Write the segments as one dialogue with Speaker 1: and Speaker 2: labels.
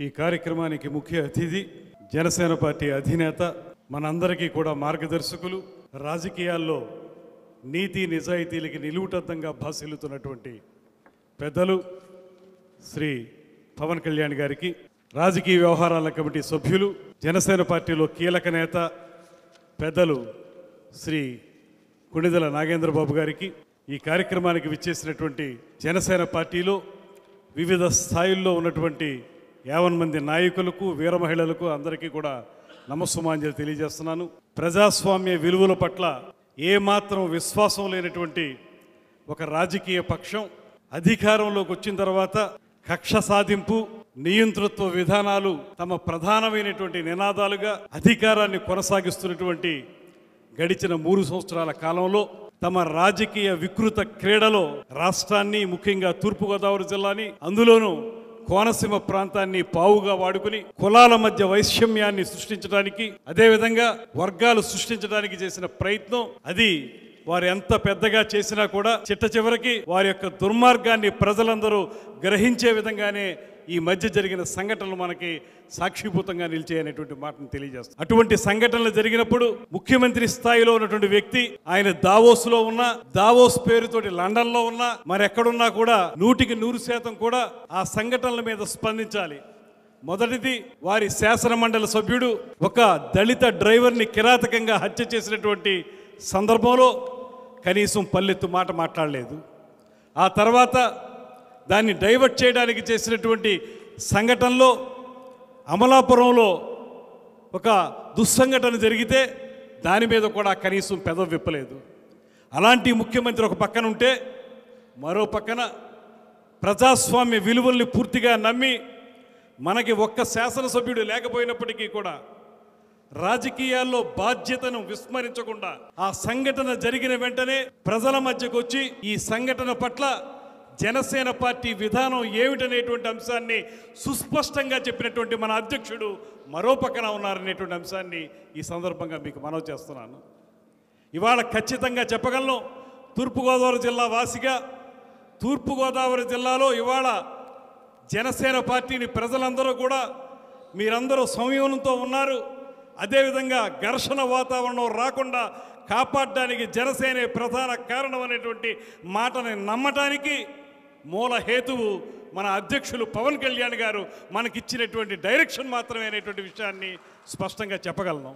Speaker 1: ఈ కార్యక్రమానికి ముఖ్య అతిథి జనసేన పార్టీ అధినేత మనందరికీ కూడా మార్గదర్శకులు రాజకీయాల్లో నీతి నిజాయితీలకి నిలువుటద్దంగా భాసిల్లుతున్నటువంటి పెద్దలు శ్రీ పవన్ కళ్యాణ్ గారికి రాజకీయ వ్యవహారాల కమిటీ సభ్యులు జనసేన పార్టీలో కీలక నేత పెద్దలు శ్రీ కొణిదెల నాగేంద్రబాబు గారికి ఈ కార్యక్రమానికి విచ్చేసినటువంటి జనసేన పార్టీలో వివిధ స్థాయిల్లో ఉన్నటువంటి యావన్ మంది నాయకులకు వీర మహిళలకు అందరికీ కూడా నమస్సుమాంజలి తెలియజేస్తున్నాను ప్రజాస్వామ్య విలువల పట్ల ఏమాత్రం విశ్వాసం లేనటువంటి ఒక రాజకీయ పక్షం అధికారంలోకి వచ్చిన తర్వాత కక్ష సాధింపు నియంతృత్వ విధానాలు తమ ప్రధానమైనటువంటి నినాదాలుగా అధికారాన్ని కొనసాగిస్తున్నటువంటి గడిచిన మూడు సంవత్సరాల కాలంలో తమ రాజకీయ వికృత క్రీడలో రాష్ట్రాన్ని ముఖ్యంగా తూర్పుగోదావరి జిల్లాని అందులోనూ కోనసీమ ప్రాంతాన్ని పావుగా వాడుకుని కులాల మధ్య వైషమ్యాన్ని సృష్టించడానికి అదేవిధంగా వర్గాలు సృష్టించడానికి చేసిన ప్రయత్నం అది వారు ఎంత పెద్దగా చేసినా కూడా చిట్ట చివరికి వారి యొక్క దుర్మార్గాన్ని ప్రజలందరూ గ్రహించే విధంగానే ఈ మధ్య జరిగిన సంఘటనలు మనకి సాక్షిభూతంగా నిలిచాయనేటువంటి మాటను తెలియజేస్తాం అటువంటి సంఘటనలు జరిగినప్పుడు ముఖ్యమంత్రి స్థాయిలో ఉన్నటువంటి వ్యక్తి ఆయన దావోస్ లో ఉన్న దావోస్ పేరుతోటి లండన్ లో ఉన్న మరి ఎక్కడున్నా కూడా నూటికి నూరు శాతం కూడా ఆ సంఘటనల మీద స్పందించాలి మొదటిది వారి శాసన మండలి సభ్యుడు ఒక దళిత డ్రైవర్ని కిరాతకంగా హత్య చేసినటువంటి సందర్భంలో కనీసం పల్లెత్తు మాట మాట్లాడలేదు ఆ తర్వాత దాన్ని డైవర్ట్ చేయడానికి చేసినటువంటి సంఘటనలో అమలాపురంలో ఒక దుస్సంఘటన జరిగితే దాని మీద కూడా కనీసం పెదవి విప్పలేదు అలాంటి ముఖ్యమంత్రి ఒక పక్కన ఉంటే మరో పక్కన ప్రజాస్వామ్య విలువల్ని పూర్తిగా నమ్మి మనకి ఒక్క శాసనసభ్యుడు లేకపోయినప్పటికీ కూడా రాజకీయాల్లో బాధ్యతను విస్మరించకుండా ఆ సంఘటన జరిగిన వెంటనే ప్రజల మధ్యకు వచ్చి ఈ సంఘటన పట్ల జనసేన పార్టీ విధానం ఏమిటనేటువంటి అంశాన్ని సుస్పష్టంగా చెప్పినటువంటి మన అధ్యక్షుడు మరో పక్కన ఉన్నారనేటువంటి అంశాన్ని ఈ సందర్భంగా మీకు మనవి చేస్తున్నాను ఇవాళ ఖచ్చితంగా చెప్పగలను తూర్పుగోదావరి జిల్లా వాసిగా తూర్పుగోదావరి జిల్లాలో ఇవాళ జనసేన పార్టీని ప్రజలందరూ కూడా మీరందరూ సంయమనంతో ఉన్నారు అదేవిధంగా ఘర్షణ వాతావరణం రాకుండా కాపాడడానికి జనసేనే ప్రధాన కారణం అనేటువంటి మాటని నమ్మటానికి మూల హేతువు మన అధ్యక్షులు పవన్ కళ్యాణ్ గారు మనకిచ్చినటువంటి డైరెక్షన్ మాత్రమే అనేటువంటి విషయాన్ని స్పష్టంగా చెప్పగలను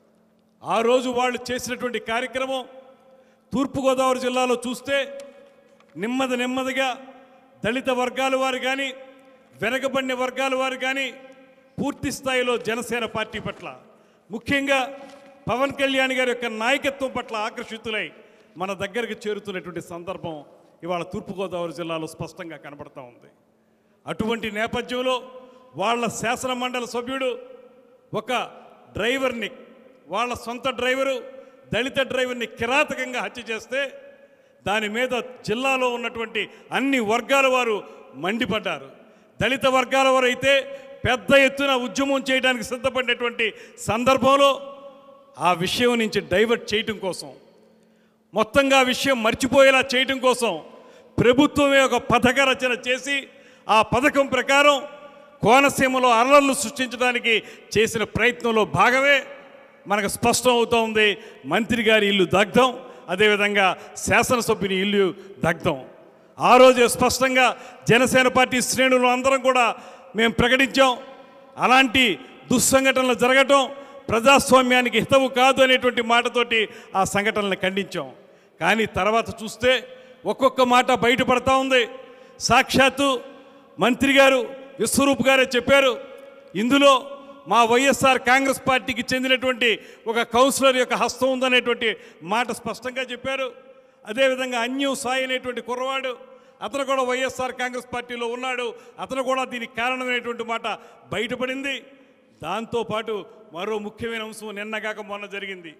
Speaker 1: ఆ రోజు వాళ్ళు చేసినటువంటి కార్యక్రమం తూర్పుగోదావరి జిల్లాలో చూస్తే నెమ్మది నెమ్మదిగా దళిత వర్గాల వారు కానీ వెనకబడిన వర్గాల వారు కానీ పూర్తి స్థాయిలో జనసేన పార్టీ పట్ల ముఖ్యంగా పవన్ కళ్యాణ్ గారి యొక్క నాయకత్వం పట్ల ఆకర్షితులై మన దగ్గరికి చేరుతున్నటువంటి సందర్భం ఇవాళ తూర్పుగోదావరి జిల్లాలో స్పష్టంగా కనబడతా ఉంది అటువంటి నేపథ్యంలో వాళ్ళ శాసన మండలి సభ్యుడు ఒక డ్రైవర్ని వాళ్ళ సొంత డ్రైవరు దళిత డ్రైవర్ని కిరాతకంగా హత్య చేస్తే దాని మీద జిల్లాలో ఉన్నటువంటి అన్ని వర్గాల వారు మండిపడ్డారు దళిత వర్గాల వారు అయితే పెద్ద ఎత్తున ఉద్యమం చేయడానికి సిద్ధపడినటువంటి సందర్భంలో ఆ విషయం నుంచి డైవర్ట్ చేయటం కోసం మొత్తంగా ఆ విషయం మర్చిపోయేలా చేయటం కోసం ప్రభుత్వమే ఒక పథక రచన చేసి ఆ పథకం ప్రకారం కోనసీమలో అల్లర్లు సృష్టించడానికి చేసిన ప్రయత్నంలో భాగమే మనకు స్పష్టం అవుతూ ఉంది మంత్రి గారి ఇల్లు దగ్ధం అదేవిధంగా శాసనసభ్యుని ఇల్లు దగ్ధం ఆ రోజే స్పష్టంగా జనసేన పార్టీ శ్రేణులు అందరం కూడా మేము ప్రకటించాం అలాంటి దుస్సంఘటనలు జరగటం ప్రజాస్వామ్యానికి హితవు కాదు అనేటువంటి మాటతోటి ఆ సంఘటనలను ఖండించాం కానీ తర్వాత చూస్తే ఒక్కొక్క మాట బయటపడతా ఉంది సాక్షాత్తు మంత్రి గారు విశ్వరూప్ గారే చెప్పారు ఇందులో మా వైఎస్ఆర్ కాంగ్రెస్ పార్టీకి చెందినటువంటి ఒక కౌన్సిలర్ యొక్క హస్తం ఉందనేటువంటి మాట స్పష్టంగా చెప్పారు అదేవిధంగా అన్యూ సాయి అనేటువంటి కుర్రవాడు అతను కూడా వైఎస్ఆర్ కాంగ్రెస్ పార్టీలో ఉన్నాడు అతను కూడా దీనికి కారణమైనటువంటి మాట బయటపడింది దాంతోపాటు మరో ముఖ్యమైన అంశం నిన్నగాక మొన్న జరిగింది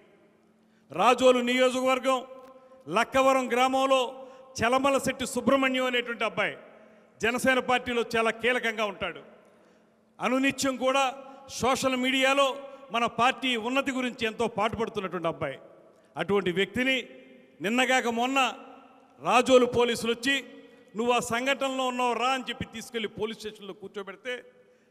Speaker 1: రాజోలు నియోజకవర్గం లక్కవరం గ్రామంలో చలమల శెట్టి సుబ్రహ్మణ్యం అనేటువంటి అబ్బాయి జనసేన పార్టీలో చాలా కీలకంగా ఉంటాడు అనునిత్యం కూడా సోషల్ మీడియాలో మన పార్టీ ఉన్నతి గురించి ఎంతో పాటుపడుతున్నటువంటి అబ్బాయి అటువంటి వ్యక్తిని నిన్నగాక మొన్న రాజోలు పోలీసులు వచ్చి నువ్వు ఆ సంఘటనలో ఉన్నావు రా అని చెప్పి తీసుకెళ్లి పోలీస్ స్టేషన్లో కూర్చోబెడితే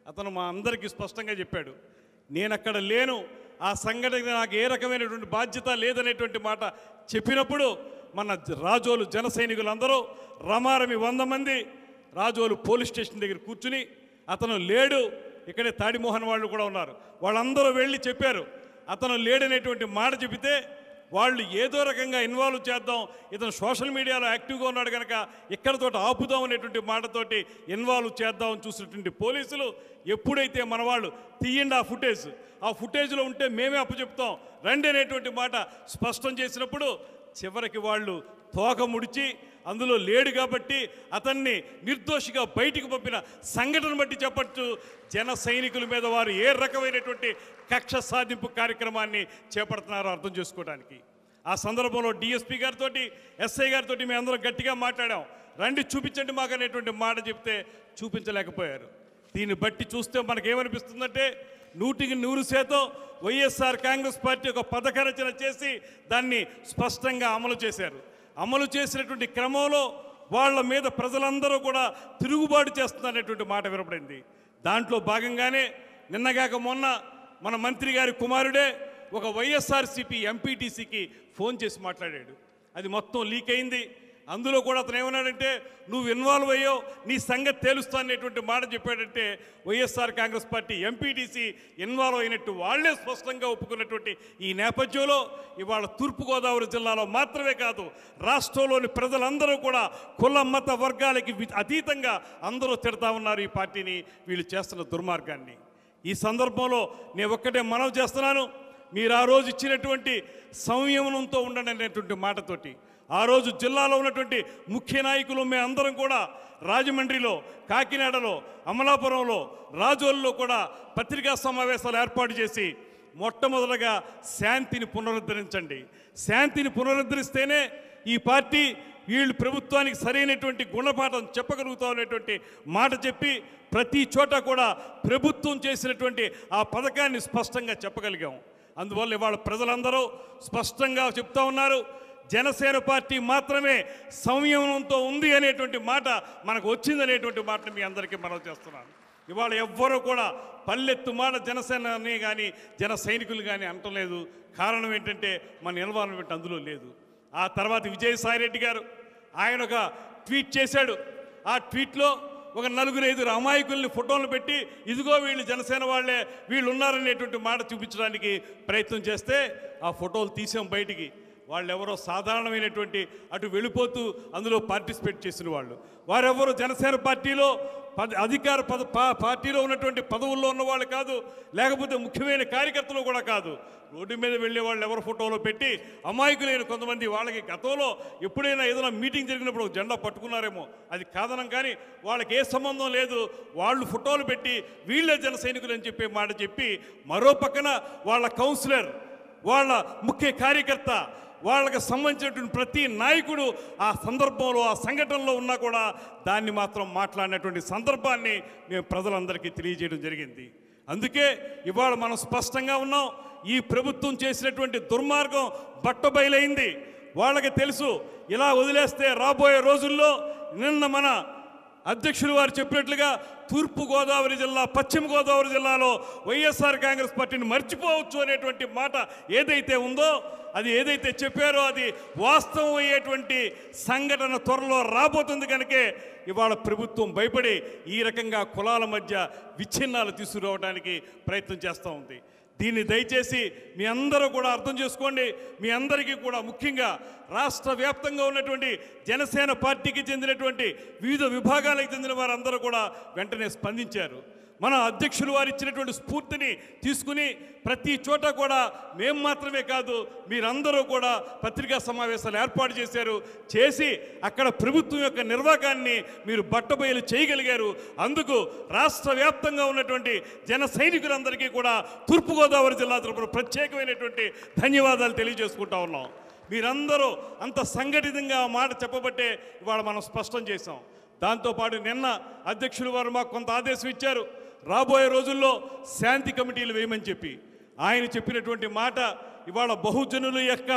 Speaker 1: అతను మా అందరికీ స్పష్టంగా చెప్పాడు నేను అక్కడ లేను ఆ సంఘటన నాకు ఏ రకమైనటువంటి బాధ్యత లేదనేటువంటి మాట చెప్పినప్పుడు మన జ- రాజోలు జన సైనికులందరూ రమారమి వంద మంది రాజోలు పోలీస్ స్టేషన్ దగ్గర కూర్చుని అతను లేడు ఇక్కడే తాడిమోహన్ వాళ్ళు కూడా ఉన్నారు వాళ్ళందరూ వెళ్ళి చెప్పారు అతను లేడనేటువంటి మాట చెబితే వాళ్ళు ఏదో రకంగా ఇన్వాల్వ్ చేద్దాం ఇతను సోషల్ మీడియాలో యాక్టివ్గా ఉన్నాడు కనుక ఇక్కడతో ఆపుదాం అనేటువంటి మాటతోటి ఇన్వాల్వ్ చేద్దాం అని చూసినటువంటి పోలీసులు ఎప్పుడైతే మన వాళ్ళు తీయండి ఆ ఫుటేజ్ ఆ ఫుటేజ్లో ఉంటే మేమే అప్పచెప్తాం రండి అనేటువంటి మాట స్పష్టం చేసినప్పుడు చివరికి వాళ్ళు తోక ముడిచి అందులో లేడు కాబట్టి అతన్ని నిర్దోషిగా బయటికి పంపిన సంఘటన బట్టి చెప్పచ్చు జన సైనికుల మీద వారు ఏ రకమైనటువంటి కక్ష సాధింపు కార్యక్రమాన్ని చేపడుతున్నారో అర్థం చేసుకోవడానికి ఆ సందర్భంలో డిఎస్పీ గారితో ఎస్ఐ గారితో మేము అందరం గట్టిగా మాట్లాడాం రండి చూపించండి మాకు అనేటువంటి మాట చెప్తే చూపించలేకపోయారు దీన్ని బట్టి చూస్తే మనకేమనిపిస్తుందంటే నూటికి నూరు శాతం వైఎస్ఆర్ కాంగ్రెస్ పార్టీ ఒక పథక రచన చేసి దాన్ని స్పష్టంగా అమలు చేశారు అమలు చేసినటువంటి క్రమంలో వాళ్ళ మీద ప్రజలందరూ కూడా తిరుగుబాటు చేస్తున్నారనేటువంటి మాట వినపడింది దాంట్లో భాగంగానే నిన్నగాక మొన్న మన మంత్రి గారి కుమారుడే ఒక వైఎస్ఆర్సీపీ ఎంపీటీసీకి ఫోన్ చేసి మాట్లాడాడు అది మొత్తం లీక్ అయింది అందులో కూడా అతను ఏమన్నాడంటే నువ్వు ఇన్వాల్వ్ అయ్యో నీ సంగతి తేలుస్తా అనేటువంటి మాట చెప్పాడంటే YSR Congress party MPTC involve అయినట్టు వాళ్ళే స్పష్టంగా ఒప్పుకున్నటువంటి ఈ నేపథ్యంలో ఇవాళ తూర్పుగోదావరి జిల్లాలో మాత్రమే కాదు రాష్ట్రంలోని ప్రజలందరూ కూడా కుల మత వర్గాలకి వి- అతీతంగా అందరూ తిడతా ఉన్నారు ఈ పార్టీని వీళ్ళు చేస్తున్న దుర్మార్గాన్ని ఈ సందర్భంలో నేను ఒక్కటే మనవి చేస్తున్నాను మీరు ఆ రోజు ఇచ్చినటువంటి సంయమనంతో ఉండండి అనేటువంటి మాటతోటి ఆ రోజు జిల్లాలో ఉన్నటువంటి ముఖ్య నాయకులు మేము అందరం కూడా రాజమండ్రిలో కాకినాడలో అమలాపురంలో రాజోల్లో కూడా పత్రికా సమావేశాలు ఏర్పాటు చేసి మొట్టమొదటగా శాంతిని పునరుద్ధరించండి శాంతిని పునరుద్ధరిస్తేనే ఈ పార్టీ వీళ్ళు ప్రభుత్వానికి సరైనటువంటి గుణపాఠం చెప్పగలుగుతాం అనేటువంటి మాట చెప్పి ప్రతి చోట కూడా ప్రభుత్వం చేసినటువంటి ఆ పథకాన్ని స్పష్టంగా చెప్పగలిగాం అందువల్ల ఇవాళ ప్రజలందరూ స్పష్టంగా చెప్తా ఉన్నారు జనసేన పార్టీ మాత్రమే సంయమనంతో ఉంది అనేటువంటి మాట మనకు వచ్చిందనేటువంటి మాటను మీ అందరికీ మనం చేస్తున్నాను ఇవాళ ఎవ్వరూ కూడా పల్లెత్తు మాట జనసేనని కానీ జన సైనికులు కానీ అంటలేదు కారణం ఏంటంటే మన ఇన్వాల్వ్మెంట్ అందులో లేదు ఆ తర్వాత విజయసాయిరెడ్డి గారు ఆయన ఒక ట్వీట్ చేశాడు ఆ ట్వీట్లో ఒక నలుగురు ఐదుగురు అమాయకుల్ని ఫోటోలు పెట్టి ఇదిగో వీళ్ళు జనసేన వాళ్ళే వీళ్ళు ఉన్నారనేటువంటి మాట చూపించడానికి ప్రయత్నం చేస్తే ఆ ఫోటోలు తీసాం బయటికి వాళ్ళు ఎవరో సాధారణమైనటువంటి అటు వెళ్ళిపోతూ అందులో పార్టిసిపేట్ చేసిన వాళ్ళు వారెవరు జనసేన పార్టీలో పద అధికార పద పా- పార్టీలో ఉన్నటువంటి పదవుల్లో ఉన్న వాళ్ళు కాదు లేకపోతే ముఖ్యమైన కార్యకర్తలు కూడా కాదు రోడ్డు మీద వెళ్ళే వాళ్ళు ఎవరు ఫోటోలో పెట్టి అమాయకులైన కొంతమంది వాళ్ళకి గతంలో ఎప్పుడైనా ఏదైనా మీటింగ్ జరిగినప్పుడు ఒక జెండా పట్టుకున్నారేమో అది కాదనం కానీ వాళ్ళకి ఏ సంబంధం లేదు వాళ్ళు ఫోటోలు పెట్టి వీళ్ళే జన సైనికులు అని చెప్పే మాట చెప్పి మరో పక్కన వాళ్ళ కౌన్సిలర్ వాళ్ళ ముఖ్య కార్యకర్త వాళ్ళకి సంబంధించినటువంటి ప్రతి నాయకుడు ఆ సందర్భంలో ఆ సంఘటనలో ఉన్నా కూడా దాన్ని మాత్రం మాట్లాడినటువంటి సందర్భాన్ని మేము ప్రజలందరికీ తెలియజేయడం జరిగింది అందుకే ఇవాళ మనం స్పష్టంగా ఉన్నాం ఈ ప్రభుత్వం చేసినటువంటి దుర్మార్గం బట్టబయలైంది వాళ్ళకి తెలుసు ఇలా వదిలేస్తే రాబోయే రోజుల్లో నిన్న మన అధ్యక్షులు వారు చెప్పినట్లుగా తూర్పు గోదావరి జిల్లా పశ్చిమ గోదావరి జిల్లాలో వైఎస్ఆర్ కాంగ్రెస్ పార్టీని మర్చిపోవచ్చు అనేటువంటి మాట ఏదైతే ఉందో అది ఏదైతే చెప్పారో అది వాస్తవం అయ్యేటువంటి సంఘటన త్వరలో రాబోతుంది కనుకే ఇవాళ ప్రభుత్వం భయపడి ఈ రకంగా కులాల మధ్య విచ్ఛిన్నాలు తీసుకురావడానికి ప్రయత్నం చేస్తూ ఉంది దీన్ని దయచేసి మీ అందరూ కూడా అర్థం చేసుకోండి మీ అందరికీ కూడా ముఖ్యంగా రాష్ట్ర వ్యాప్తంగా ఉన్నటువంటి జనసేన పార్టీకి చెందినటువంటి వివిధ విభాగాలకు చెందిన వారందరూ కూడా వెంటనే స్పందించారు మన అధ్యక్షులు వారు ఇచ్చినటువంటి స్ఫూర్తిని తీసుకుని ప్రతి చోట కూడా మేము మాత్రమే కాదు మీరందరూ కూడా పత్రికా సమావేశాలు ఏర్పాటు చేశారు చేసి అక్కడ ప్రభుత్వం యొక్క నిర్వాకాన్ని మీరు బట్టబయలు చేయగలిగారు అందుకు రాష్ట్ర వ్యాప్తంగా ఉన్నటువంటి జన సైనికులందరికీ కూడా తూర్పుగోదావరి జిల్లా తరపున ప్రత్యేకమైనటువంటి ధన్యవాదాలు తెలియజేసుకుంటా ఉన్నాం మీరందరూ అంత సంఘటితంగా ఆ మాట చెప్పబట్టే ఇవాళ మనం స్పష్టం చేశాం దాంతోపాటు నిన్న అధ్యక్షులు వారు మాకు కొంత ఆదేశం ఇచ్చారు రాబోయే రోజుల్లో శాంతి కమిటీలు వేయమని చెప్పి ఆయన చెప్పినటువంటి మాట ఇవాళ బహుజనుల యొక్క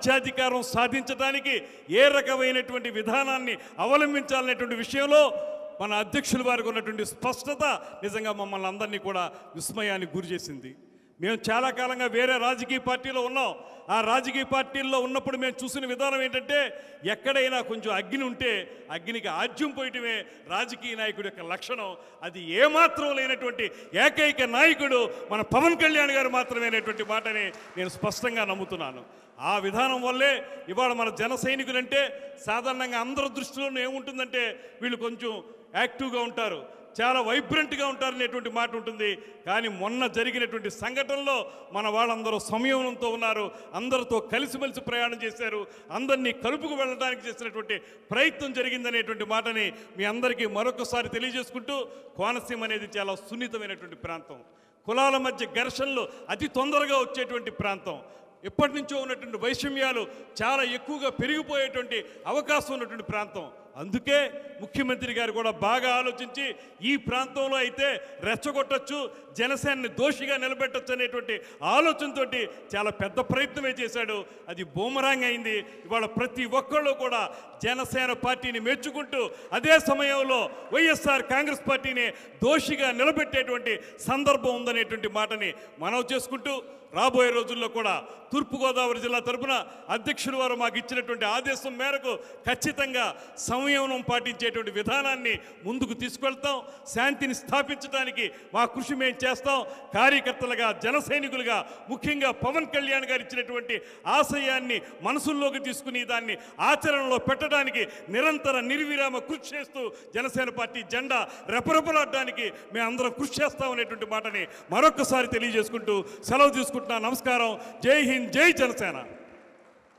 Speaker 1: రాజ్యాధికారం సాధించడానికి ఏ రకమైనటువంటి విధానాన్ని అవలంబించాలనేటువంటి విషయంలో మన అధ్యక్షుల వారికి ఉన్నటువంటి స్పష్టత నిజంగా మమ్మల్ని అందరినీ కూడా విస్మయానికి గురి చేసింది మేము చాలా కాలంగా వేరే రాజకీయ పార్టీలో ఉన్నాం ఆ రాజకీయ పార్టీల్లో ఉన్నప్పుడు మేము చూసిన విధానం ఏంటంటే ఎక్కడైనా కొంచెం అగ్ని ఉంటే అగ్నికి ఆజ్యం పోయటమే రాజకీయ నాయకుడి యొక్క లక్షణం అది ఏమాత్రం లేనటువంటి ఏకైక నాయకుడు మన పవన్ కళ్యాణ్ గారు మాత్రమే అనేటువంటి మాటని నేను స్పష్టంగా నమ్ముతున్నాను ఆ విధానం వల్లే ఇవాళ మన జన సైనికులంటే సాధారణంగా అందరి దృష్టిలోనూ ఏముంటుందంటే వీళ్ళు కొంచెం యాక్టివ్గా ఉంటారు చాలా వైబ్రెంట్గా ఉంటారు అనేటువంటి మాట ఉంటుంది కానీ మొన్న జరిగినటువంటి సంఘటనలో మన వాళ్ళందరూ సంయమనంతో ఉన్నారు అందరితో కలిసిమెలిసి ప్రయాణం చేశారు అందరినీ కలుపుకు వెళ్ళడానికి చేసినటువంటి ప్రయత్నం జరిగిందనేటువంటి మాటని మీ అందరికీ మరొకసారి తెలియజేసుకుంటూ కోనసీమ అనేది చాలా సున్నితమైనటువంటి ప్రాంతం కులాల మధ్య ఘర్షణలు అతి తొందరగా వచ్చేటువంటి ప్రాంతం ఎప్పటి నుంచో ఉన్నటువంటి వైషమ్యాలు చాలా ఎక్కువగా పెరిగిపోయేటువంటి అవకాశం ఉన్నటువంటి ప్రాంతం అందుకే ముఖ్యమంత్రి గారు కూడా బాగా ఆలోచించి ఈ ప్రాంతంలో అయితే రెచ్చగొట్టచ్చు జనసేనని దోషిగా నిలబెట్టచ్చు అనేటువంటి ఆలోచనతోటి చాలా పెద్ద ప్రయత్నమే చేశాడు అది బూమరాంగ్ అయింది ఇవాళ ప్రతి ఒక్కళ్ళు కూడా జనసేన పార్టీని మెచ్చుకుంటూ అదే సమయంలో వైఎస్ఆర్ కాంగ్రెస్ పార్టీని దోషిగా నిలబెట్టేటువంటి సందర్భం ఉందనేటువంటి మాటని మనవి చేసుకుంటూ రాబోయే రోజుల్లో కూడా తూర్పుగోదావరి జిల్లా తరపున అధ్యక్షులు వారు మాకు ఇచ్చినటువంటి ఆదేశం మేరకు ఖచ్చితంగా సంయమనం పాటించేటువంటి విధానాన్ని ముందుకు తీసుకెళ్తాం శాంతిని స్థాపించడానికి మా కృషి మేము చేస్తాం కార్యకర్తలుగా జన సైనికులుగా ముఖ్యంగా పవన్ కళ్యాణ్ గారు ఇచ్చినటువంటి ఆశయాన్ని మనసుల్లోకి తీసుకుని దాన్ని ఆచరణలో పెట్టడానికి నిరంతర నిర్విరామ కృషి చేస్తూ జనసేన పార్టీ జెండా రెపరెపలాడడానికి మేము అందరం కృషి చేస్తాం అనేటువంటి మాటని మరొకసారి తెలియజేసుకుంటూ సెలవు తీసుకుంటున్నా నమస్కారం జై హింద్ జై జనసేన